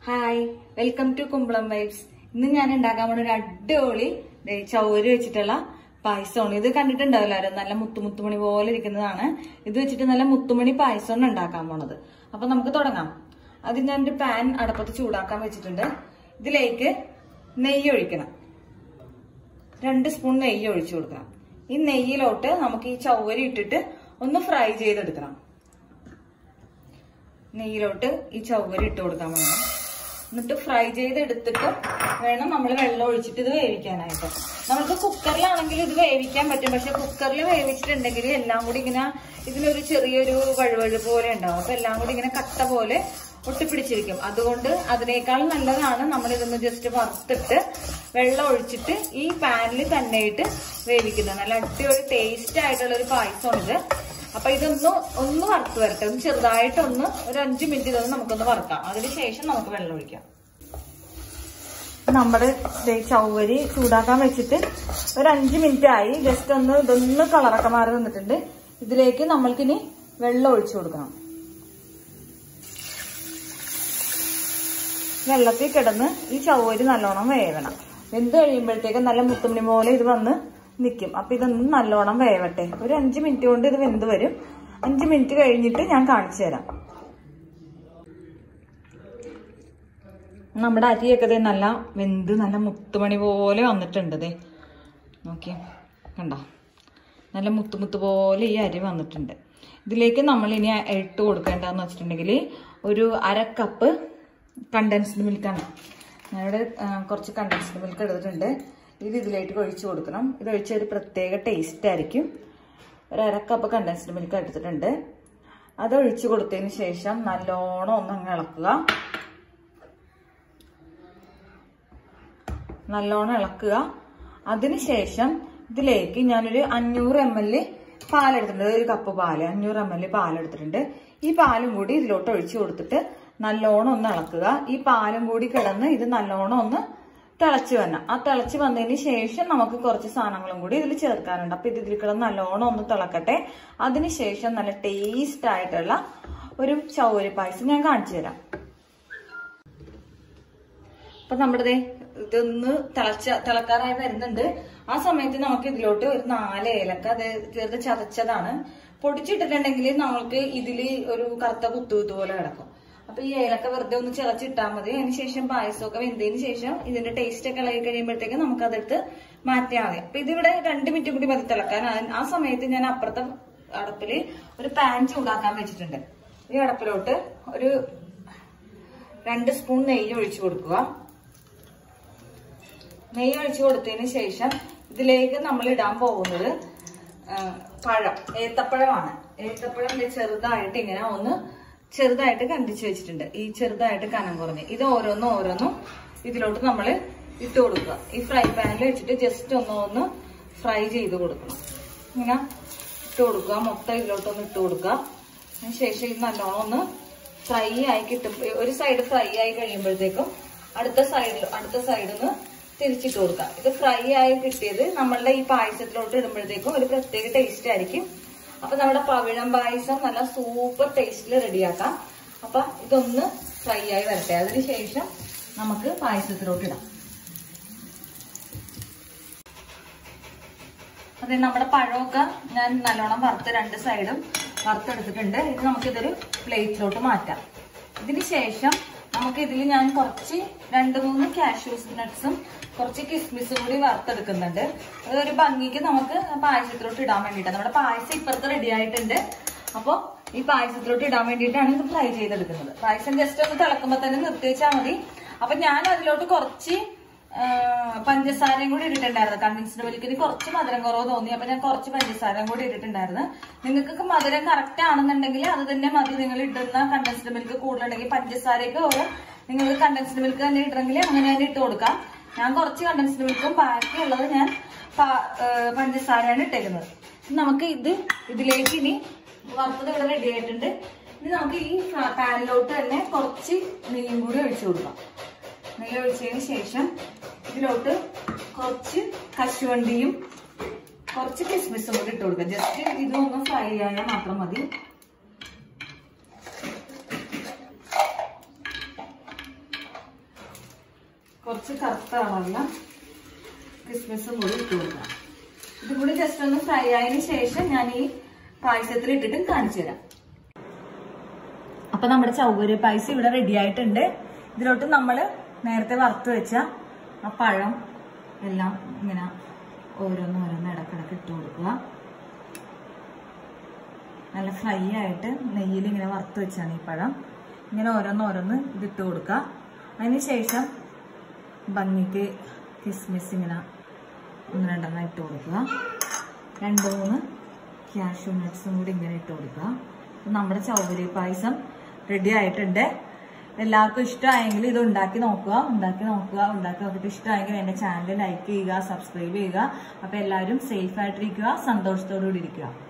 hi welcome to Kumbalam vibes ഇന്ന് ഞാൻ ഉണ്ടാക്കാൻ പോണ ഒരു അടിപൊളി ദേ ചൗര് വെച്ചിട്ടുള്ള പായസമാണ് ഇത് കണ്ടിട്ടുണ്ടാവില്ല ആരും നല്ല മുത്തുമുത്തുമണി പോലെ ഇരിക്കുന്നതാണ് ഇത് വെച്ചിട്ട് നല്ല മുത്തുമണി പായസമാണ് ഉണ്ടാക്കാൻ പോണത് അപ്പൊ നമുക്ക് തുടങ്ങാം അതിന് ഞാൻ ഒരു പാൻ അടപ്പത്ത് ചൂടാക്കാൻ വെച്ചിട്ടുണ്ട് ഇതിലേക്ക് നെയ്യ് ഒഴിക്കണം രണ്ട് സ്പൂൺ നെയ്യ് ഒഴിച്ചു കൊടുക്കണം ഈ നെയ്യിലോട്ട് നമുക്ക് ഈ ചൗവരി ഇട്ടിട്ട് ഒന്ന് ഫ്രൈ ചെയ്തെടുക്കണം നെയ്യിലോട്ട് ഈ ചൗവരി ഇട്ട് കൊടുക്കാൻ വേണം എന്നിട്ട് ഫ്രൈ ചെയ്തെടുത്തിട്ട് വേണം നമ്മൾ വെള്ളം ഒഴിച്ചിട്ട് ഇത് വേവിക്കാനായിട്ട് നമുക്ക് കുക്കറിലാണെങ്കിൽ ഇത് വേവിക്കാൻ പറ്റും പക്ഷെ കുക്കറിൽ വേവിച്ചിട്ടുണ്ടെങ്കിൽ എല്ലാം കൂടി ഇങ്ങനെ ഇതിനൊരു ചെറിയൊരു വഴുവഴു പോലെ ഉണ്ടാവും അപ്പൊ എല്ലാം കൂടി ഇങ്ങനെ കട്ട പോലെ ഒട്ടിപ്പിടിച്ചിരിക്കും അതുകൊണ്ട് അതിനേക്കാൾ നല്ലതാണ് നമ്മൾ ഇതൊന്ന് ജസ്റ്റ് വറുത്തിട്ട് വെള്ളം ഒഴിച്ചിട്ട് ഈ പാനിൽ തന്നെ ഇട്ട് വേവിക്കുന്നത് നല്ല അടിപൊളി ടേസ്റ്റ് ആയിട്ടുള്ള ഒരു പായസമാണിത് അപ്പൊ ഇതൊന്ന് ഒന്ന് വറുത്ത് വരട്ടെ ഒന്ന് ചെറുതായിട്ടൊന്ന് ഒരു അഞ്ചു മിനിറ്റ് ഇതൊന്ന് നമുക്കൊന്ന് വറുക്കാം അതിനുശേഷം നമുക്ക് വെള്ളം ഒഴിക്കാം നമ്മുടെ ചൗവരി ചൂടാക്കാൻ വെച്ചിട്ട് ഒരു അഞ്ചു മിനിറ്റ് ആയി ജസ്റ്റ് ഒന്ന് ഇതൊന്ന് കളറൊക്കെ മാറി വന്നിട്ടുണ്ട് ഇതിലേക്ക് നമ്മൾക്കിനി വെള്ളം ഒഴിച്ചു കൊടുക്കണം വെള്ളത്തിൽ കിടന്ന് ഈ ചൗവരി നല്ലോണം വേവണം വെന്ത് കഴിയുമ്പോഴത്തേക്ക് നല്ല മുത്തുമണി പോലെ ഇത് വന്ന് നിൽക്കും അപ്പൊ ഇതൊന്ന് നല്ലോണം വേവട്ടെ ഒരു അഞ്ച് മിനിറ്റ് കൊണ്ട് ഇത് വെന്ത് വരും അഞ്ച് മിനിറ്റ് കഴിഞ്ഞിട്ട് ഞാൻ കാണിച്ചു തരാം നമ്മുടെ അരിയൊക്കെ ദേ നല്ല വെന്ത് നല്ല മുത്തുമണി പോലെ വന്നിട്ടുണ്ട് ദേ നോക്കി കണ്ടോ നല്ല മുത്തുമുത്ത് പോലെ ഈ അരി വന്നിട്ടുണ്ട് ഇതിലേക്ക് നമ്മൾ ഇനി ഇട്ട് കൊടുക്കേണ്ടതെന്ന് വെച്ചിട്ടുണ്ടെങ്കിൽ ഒരു അര കപ്പ് കണ്ടൻസ്ഡ് മിൽക്കാണ് ഞാനിവിടെ കുറച്ച് കണ്ടൻസ്ഡ് മിൽക്ക് എടുത്തിട്ടുണ്ട് ഇത് ഇതിലേക്ക് ഒഴിച്ചു കൊടുക്കണം ഇത് ഒഴിച്ച ഒരു പ്രത്യേക ടേസ്റ്റ് ആയിരിക്കും ഒരു അര കപ്പ് കണ്ടൻസ്ഡ് മിൽക്ക് എടുത്തിട്ടുണ്ട് അത് ഒഴിച്ചു കൊടുത്തതിന് ശേഷം നല്ലോണം ഒന്ന് അങ്ങ് ഇളക്കുക നല്ലോണം ഇളക്കുക അതിനുശേഷം ഇതിലേക്ക് ഞാനൊരു അഞ്ഞൂറ് എം എൽ പാലെടുത്തിട്ടുണ്ട് ഒരു കപ്പ് പാല് അഞ്ഞൂറ് എം എൽ പാലെടുത്തിട്ടുണ്ട് ഈ പാലും കൂടി ഇതിലോട്ട് ഒഴിച്ചു കൊടുത്തിട്ട് നല്ലോണം ഒന്ന് ഇളക്കുക ഈ പാലും കൂടി കിടന്ന് ഇത് നല്ലോണം ഒന്ന് തിളച്ച് വരണം ആ തിളച്ച് വന്നതിന് ശേഷം നമുക്ക് കുറച്ച് സാധനങ്ങളും കൂടി ഇതിൽ ചേർക്കാനുണ്ട് അപ്പൊ ഇത് ഇതിൽ കിടന്ന് നല്ലോണം ഒന്ന് തിളക്കട്ടെ അതിനുശേഷം നല്ല ടേസ്റ്റ് ആയിട്ടുള്ള ഒരു ചൗരി പായസം ഞാൻ കാണിച്ചു തരാം അപ്പൊ നമ്മുടെ ഇതൊന്ന് തിളച്ച തിളക്കാറായി വരുന്നുണ്ട് ആ സമയത്ത് നമുക്ക് ഇതിലോട്ട് ഒരു നാല് ഏലക്ക അത് ചെറുത് ചതച്ചതാണ് പൊടിച്ചിട്ടിട്ടുണ്ടെങ്കിൽ നമ്മൾക്ക് ഇതില് ഒരു കറുത്ത കുത്തുകുത്തു പോലെ കിടക്കും അപ്പൊ ഈ ഏലക്ക വെറുതെ ഒന്ന് ചിളച്ചിട്ടാൽ മതി അതിനുശേഷം പായസമൊക്കെ വെന്തതിന് ശേഷം ഇതിന്റെ ടേസ്റ്റ് ഒക്കെ ഇളകി കഴിയുമ്പോഴത്തേക്ക് നമുക്ക് അതെടുത്ത് മാറ്റിയാൽ മതി അപ്പൊ ഇതിവിടെ രണ്ട് മിനിറ്റ് കൂടി മതി തിളക്കാൻ ആ സമയത്ത് ഞാൻ അപ്പുറത്തെ അടപ്പില് ഒരു പാൻ ചൂടാക്കാൻ വെച്ചിട്ടുണ്ട് ഈ അടപ്പിലോട്ട് ഒരു രണ്ട് സ്പൂൺ നെയ്യ് ഒഴിച്ചു കൊടുക്കുക നെയ്യ് ഒഴിച്ചു കൊടുത്തതിന് ശേഷം ഇതിലേക്ക് നമ്മൾ ഇടാൻ പോകുന്നത് പഴം ഏത്തപ്പഴമാണ് ഏത്തപ്പഴം ചെറുതായിട്ട് ഇങ്ങനെ ഒന്ന് ചെറുതായിട്ട് കണ്ടിച്ചു വെച്ചിട്ടുണ്ട് ഈ ചെറുതായിട്ട് കനം കുറഞ്ഞ് ഇത് ഓരോന്നും ഓരോന്നും ഇതിലോട്ട് നമ്മൾ ഇട്ട് കൊടുക്കുക ഈ ഫ്രൈ പാനിൽ വെച്ചിട്ട് ജസ്റ്റ് ഒന്ന് ഒന്ന് ഫ്രൈ ചെയ്ത് കൊടുക്കണം ഇങ്ങനെ ഇട്ട് കൊടുക്കുക മൊത്തം ഇതിലോട്ടൊന്ന് ഇട്ട് കൊടുക്കുക അതിനുശേഷം ഇത് നല്ലോണം ഒന്ന് ഫ്രൈ ആയി കിട്ടും ഒരു സൈഡ് ഫ്രൈ ആയി കഴിയുമ്പോഴത്തേക്കും അടുത്ത സൈഡിൽ അടുത്ത സൈഡിൽ നിന്ന് തിരിച്ചിട്ട് കൊടുക്കാം ഇത് ഫ്രൈ ആയി കിട്ടിയത് നമ്മളുടെ ഈ പായസത്തിലോട്ട് ഇടുമ്പോഴത്തേക്കും ഒരു പ്രത്യേക ടേസ്റ്റ് ആയിരിക്കും അപ്പൊ നമ്മുടെ പവിഴം പായസം നല്ല സൂപ്പർ ടേസ്റ്റിൽ റെഡിയാക്കാം അപ്പൊ ഇതൊന്ന് ഫ്രൈ ആയി വരട്ടെ അതിനുശേഷം നമുക്ക് പായസത്തിലോട്ട് ഇടാം അതെ നമ്മുടെ പഴമൊക്കെ ഞാൻ നല്ലോണം വറുത്ത് രണ്ട് സൈഡും വറുത്തെടുത്തിട്ടുണ്ട് ഇത് നമുക്കിതൊരു പ്ലേറ്റിലോട്ട് മാറ്റാം ഇതിന് ശേഷം നമുക്ക് ഇതിൽ ഞാൻ കുറച്ച് രണ്ട് മൂന്ന് കാഷ്യൂസ് നട്ട്സും കുറച്ച് കിസ്മിസും കൂടി വറുത്തെടുക്കുന്നുണ്ട് അതൊരു ഭംഗിക്ക് നമുക്ക് പായസത്തിലോട്ട് ഇടാൻ വേണ്ടിയിട്ടാണ് നമ്മുടെ പായസം ഇപ്പുറത്ത് റെഡി ആയിട്ടുണ്ട് അപ്പോൾ ഈ പായസത്തിലോട്ട് ഇടാൻ വേണ്ടിയിട്ടാണ് ഇത് ഫ്രൈ ചെയ്തെടുക്കുന്നത് പായസം ജസ്റ്റ് ഒന്ന് തിളക്കുമ്പോൾ തന്നെ നിർത്തി വെച്ചാൽ മതി അപ്പൊ ഞാൻ അതിലോട്ട് കുറച്ച് പഞ്ചസാരയും കൂടി ഇട്ടിട്ടുണ്ടായിരുന്നു കണ്ടൻസ്ഡ് മിൽക്കിന് കുറച്ച് മധുരം കുറവ് തോന്നി അപ്പൊ ഞാൻ കുറച്ച് പഞ്ചസാരയും കൂടി ഇട്ടിട്ടുണ്ടായിരുന്നു നിങ്ങൾക്ക് മധുരം കറക്റ്റ് ആണെന്നുണ്ടെങ്കിൽ അത് തന്നെ മതി നിങ്ങൾ ഇടുന്ന കണ്ടൻസ്ഡ് മിൽക്ക് കൂടുതലുണ്ടെങ്കിൽ പഞ്ചസാരയ്ക്ക് ഓരോ നിങ്ങൾക്ക് കണ്ടൻസ്ഡ് മിൽക്ക് തന്നെ ഇടണമെങ്കിൽ അങ്ങനെ തന്നെ ഇട്ട് കൊടുക്കാം ഞാൻ കുറച്ച് കണ്ടൻസ്ഡ് മിൽക്കും ബാക്കിയുള്ളത് ഞാൻ പഞ്ചസാരയാണ് ഇട്ടേക്കുന്നത് നമുക്ക് ഇത് ഇതിലേക്ക് ഇനി വറുത്തത് ഇവിടെ റെഡി ആയിട്ടുണ്ട് ഇനി നമുക്ക് ഈ പാനിലോട്ട് തന്നെ കുറച്ച് നെയ്യും കൂടി ഒഴിച്ചു കൊടുക്കാം നെയ്യ് ഒഴിച്ചതിന് ശേഷം ഇതിലോട്ട് കുറച്ച് കശുവണ്ടിയും കുറച്ച് കിസ്മിസും കൂടി ഇട്ട് കൊടുക്കാം ജസ്റ്റ് ഇതൊന്ന് ഫ്രൈ ആയാൽ മാത്രം മതി കുറച്ച് കറുത്ത കളറുള്ള കിസ്മിസും കൂടി ഇട്ട് കൊടുക്കാം ഇതും കൂടി ജസ്റ്റ് ഒന്ന് ഫ്രൈ ആയതിനു ശേഷം ഞാൻ ഈ പായസത്തിൽ ഇട്ടിട്ട് കാണിച്ചു തരാം അപ്പൊ നമ്മുടെ ചൗകര്യ പായസം ഇവിടെ റെഡി ആയിട്ടുണ്ട് ഇതിലോട്ട് നമ്മൾ നേരത്തെ വറുത്ത് വെച്ച ആ പഴം എല്ലാം ഇങ്ങനെ ഓരോന്നോരോന്ന് ഇടക്കിടക്ക് ഇട്ട് കൊടുക്കുക നല്ല ഫ്രൈ ആയിട്ട് നെയ്യിൽ ഇങ്ങനെ വറുത്ത് വെച്ചാണ് ഈ പഴം ഇങ്ങനെ ഓരോന്നോരോന്ന് ഇതിട്ട് കൊടുക്കുക അതിന് ശേഷം ഭംഗിക്ക് കിസ്മിസ് ഇങ്ങനെ ഒന്ന് രണ്ടെണ്ണം ഇട്ട് കൊടുക്കുക രണ്ട് മൂന്ന് ക്യാഷ്യൂ നട്ട്സും കൂടി ഇങ്ങനെ ഇട്ട് കൊടുക്കുക അപ്പൊ നമ്മുടെ ചൗവരി പായസം റെഡി ആയിട്ടുണ്ട് എല്ലാവർക്കും ഇഷ്ടമായെങ്കിൽ ഇത് ഉണ്ടാക്കി നോക്കുക ഉണ്ടാക്കി നോക്കുക ഉണ്ടാക്കി നോക്കിയിട്ട് ഇഷ്ടമായെങ്കിൽ എന്റെ ചാനൽ ലൈക്ക് ചെയ്യുക സബ്സ്ക്രൈബ് ചെയ്യുക അപ്പൊ എല്ലാവരും സേഫ് ആയിട്ടിരിക്കുക സന്തോഷത്തോടു കൂടി ഇരിക്കുക